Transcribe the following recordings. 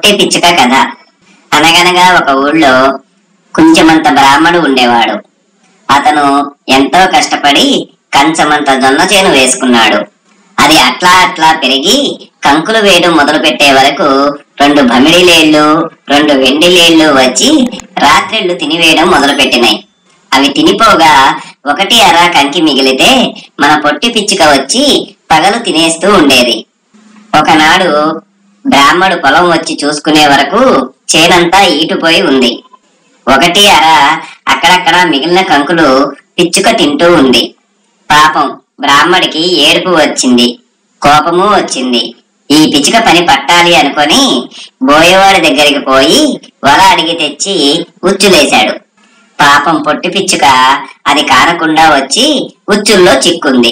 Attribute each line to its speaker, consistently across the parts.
Speaker 1: పొట్టి పిచ్చుక కథ అనగనగా ఒక ఊళ్ళో కొంచెమంత బ్రాహ్మడు ఉండేవాడు అతను ఎంతో కష్టపడి కంచమంత జొన్న చేను వేసుకున్నాడు అది అట్లా అట్లా పెరిగి కంకులు వేయడం మొదలు పెట్టే వరకు రెండు భమిడిలేళ్లు రెండు వెండిలేళ్లు వచ్చి రాత్రిళ్ళు తినివేయడం మొదలు పెట్టినాయి అవి తినిపోగా ఒకటి అర కంకి మిగిలితే మన పొట్టి పిచ్చుక వచ్చి పగలు తినేస్తూ ఉండేది ఒకనాడు బ్రాహ్మడు పొలం వచ్చి చూసుకునే వరకు చేనంతా ఈటుపోయి ఉంది ఒకటి అర అక్కడక్కడ మిగిలిన కంకులు పిచ్చుక తింటూ ఉంది పాపం బ్రాహ్మడికి ఏడుపు వచ్చింది కోపము వచ్చింది ఈ పిచ్చుక పని పట్టాలి అనుకొని బోయవాడి దగ్గరికి పోయి వల అడిగి తెచ్చి ఉచ్చులేశాడు పాపం పొట్టి పిచ్చుక అది కానకుండా వచ్చి ఉచ్చుల్లో చిక్కుంది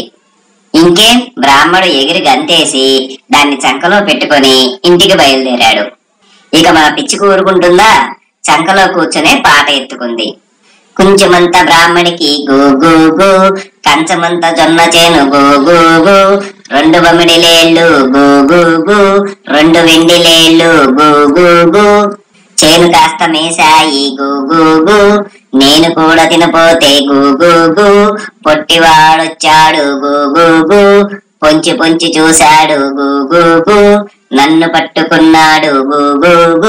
Speaker 1: ఇంకేం బ్రాహ్మడు ఎగిరి గంతేసి దాన్ని చంకలో పెట్టుకొని ఇంటికి బయలుదేరాడు ఇక మన పిచ్చి కూరుకుంటుందా చంకలో కూర్చునే పాట ఎత్తుకుంది కొంచెమంత బ్రాహ్మడికి గూ గూ గూ కంచమంత జొన్న చేను గూ గూ గూ రెండు బమిడిలేళ్ళు గూ గూ గూ రెండు వెండిలేళ్ళు గూ గూ గూ చేను కాస్త మేసాయి గూ గూ గూ నేను కూడా తినపోతే గూ గూ గూ పొట్టివాడొచ్చాడు గూ గూ గూ పొంచి పొంచి చూశాడు గూ గూ గూ నన్ను పట్టుకున్నాడు గూ గూ గూ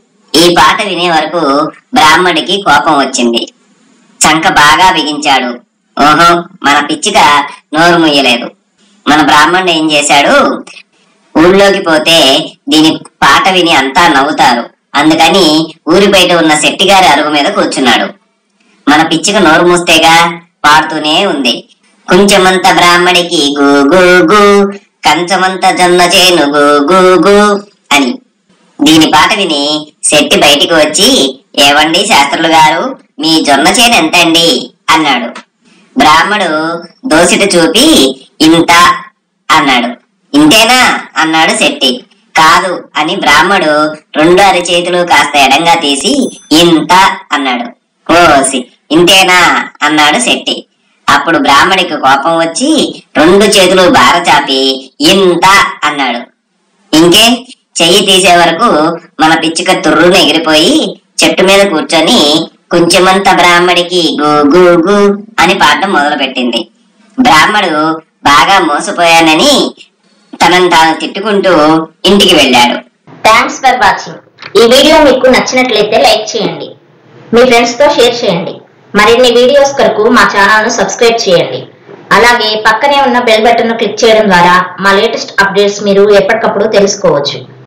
Speaker 1: ఈ పాట వినే వరకు బ్రాహ్మడికి కోపం వచ్చింది చంక బాగా బిగించాడు ఓహో మన పిచ్చిక నోరు ముయ్యలేదు మన బ్రాహ్మణుడు ఏం చేశాడు ఊళ్ళోకి పోతే దీని పాట విని అంతా నవ్వుతారు అందుకని ఊరి బయట ఉన్న శెట్టిగారి అరుగు మీద కూర్చున్నాడు మన పిచ్చిక నోరు మూస్తేగా పాడుతూనే ఉంది కొంచెమంత బ్రాహ్మడికి గూ గూ గూ కంచమంత జొన్న చేను గూ గూ గూ అని దీని పాట విని శెట్టి బయటికి వచ్చి ఏవండి శాస్త్రులు గారు మీ జొన్న చేను ఎంతండి అన్నాడు బ్రాహ్మడు దోసిట చూపి ఇంత అన్నాడు ఇంతేనా అన్నాడు శెట్టి కాదు అని బ్రాహ్మడు రెండు అరిచేతులు కాస్త ఎడంగా తీసి ఇంత అన్నాడు ఓసి ఇంతేనా అన్నాడు శెట్టి అప్పుడు బ్రాహ్మడికి కోపం వచ్చి రెండు చేతులు బారచాపి ఇంత అన్నాడు ఇంకే చెయ్యి తీసే వరకు మన పిచ్చుక తుర్రును ఎగిరిపోయి చెట్టు మీద కూర్చొని కొంచెమంత బ్రాహ్మడికి గూ గూ గూ అని పాడడం మొదలుపెట్టింది బ్రాహ్మడు బాగా మోసపోయానని తనను తాను తిట్టుకుంటూ ఇంటికి వెళ్ళాడు
Speaker 2: థ్యాంక్స్ ఫర్ వాచింగ్ ఈ వీడియో మీకు నచ్చినట్లయితే లైక్ చేయండి మీ ఫ్రెండ్స్ తో షేర్ చేయండి మరిన్ని వీడియోస్ కొరకు మా ఛానల్ ను సబ్స్క్రైబ్ చేయండి అలాగే పక్కనే ఉన్న బెల్ బటన్ ను క్లిక్ చేయడం ద్వారా మా లేటెస్ట్ అప్డేట్స్ మీరు ఎప్పటికప్పుడు తెలుసుకోవచ్చు